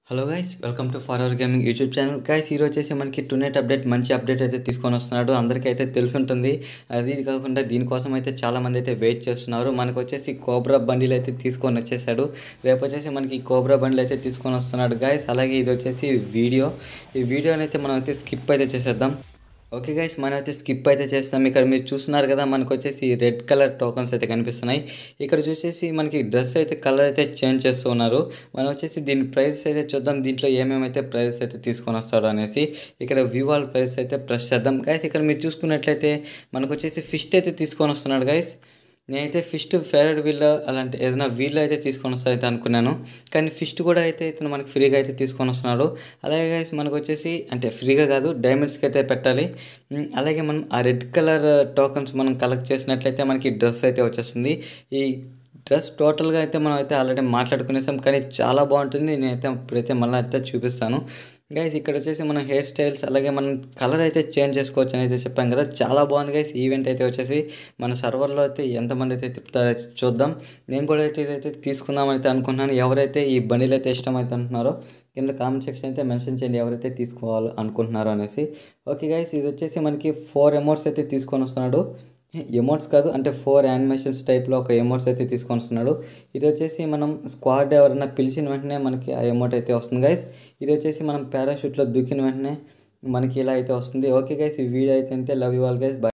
hello guys welcome to for our gaming YouTube channel guys ఈరోజు వచ్చేసి మనకి టునెట్ update మంచి అప్డేట్ అయితే తీసుకొని వస్తున్నాడు అందరికీ అయితే తెలుసుంటుంది అది ఇది కాకుండా దీనికోసం అయితే చాలామంది అయితే వెయిట్ చేస్తున్నారు మనకు వచ్చేసి కోబ్రా బండిల్ అయితే తీసుకొని వచ్చేసాడు రేపు వచ్చేసి మనకి కోబ్రా బండిల్ అయితే తీసుకొని వస్తున్నాడు గైస్ అలాగే ఇది వచ్చేసి వీడియో ఈ వీడియోని అయితే మనం అయితే స్కిప్ అయితే చేసేద్దాం ఓకే గైస్ మనం అయితే స్కిప్ అయితే చేస్తాం ఇక్కడ మీరు చూస్తున్నారు కదా మనకు వచ్చేసి రెడ్ కలర్ టోకన్స్ అయితే కనిపిస్తున్నాయి ఇక్కడ చూసేసి మనకి డ్రెస్ అయితే కలర్ అయితే చేంజ్ చేస్తూ ఉన్నారు మనం వచ్చేసి దీని ప్రైస్ అయితే చూద్దాం దీంట్లో ఏమేమైతే ప్రైస్ అయితే తీసుకొని వస్తాడో అనేసి ఇక్కడ వివాల్ ప్రైస్ అయితే ప్రెస్ చేద్దాం గైస్ ఇక్కడ మీరు చూసుకున్నట్లయితే మనకు వచ్చేసి ఫిస్ట్ అయితే తీసుకొని వస్తున్నాడు గైస్ నేనైతే ఫిస్ట్ ఫేవరెట్ వీల్ అలాంటి ఏదైనా వీల్ అయితే తీసుకొని వస్తా అయితే అనుకున్నాను కానీ ఫిస్ట్ కూడా అయితే ఇతను మనకి ఫ్రీగా అయితే తీసుకొని వస్తున్నాడు అలాగే guys మనకు వచ్చేసి అంటే ఫ్రీగా కాదు డైమండ్స్కి అయితే పెట్టాలి ఉమ్, అలాగే మనం ఆ రెడ్ కలర్ టోకన్స్ మనం కలెక్ట్ చేసినట్లయితే మనకి డ్రెస్ అయితే వచ్చేస్తుంది ఈ డ్రెస్ టోటల్గా అయితే మనం అయితే ఆల్రెడీ మాట్లాడుకునేసాం కానీ చాలా బాగుంటుంది నేనైతే ఇప్పుడైతే మళ్ళీ అయితే చూపిస్తాను గైస్ ఇక్కడ వచ్చేసి మనం హెయిర్ స్టైల్స్ అలాగే మనం కలర్ అయితే చేంజ్ చేసుకోవచ్చు అని అయితే చెప్పాం కదా చాలా బాగుంది గైస్ ఈవెంట్ అయితే వచ్చేసి మన సర్వర్లో అయితే ఎంతమంది అయితే తిప్పుతారో అయితే చూద్దాం నేను కూడా అయితే ఇదైతే తీసుకుందాం అయితే అనుకుంటున్నాను ఎవరైతే ఈ బండిలు అయితే ఇష్టమైతే అంటున్నారో కింద కామెంట్ సెక్షన్ అయితే మెన్షన్ చేయండి ఎవరైతే తీసుకోవాలి అనుకుంటున్నారో అనేసి ఓకే గైస్ ఇది వచ్చేసి మనకి ఫోర్ అమౌంట్స్ అయితే తీసుకొని వస్తున్నాడు ఎమోట్స్ కాదు అంటే ఫోర్ యానిమేషన్స్ టైప్లో ఒక ఎమోట్స్ అయితే తీసుకొని వస్తున్నాడు ఇది వచ్చేసి మనం స్క్వాడ్ ఎవరైనా పిలిచిన వెంటనే మనకి ఆ ఎమోట్ అయితే వస్తుంది గైస్ ఇది వచ్చేసి మనం పారాషూట్లో దూకిన వెంటనే మనకి ఇలా అయితే వస్తుంది ఓకే గైస్ ఈ వీడియో అయితే అంతే love you all guys by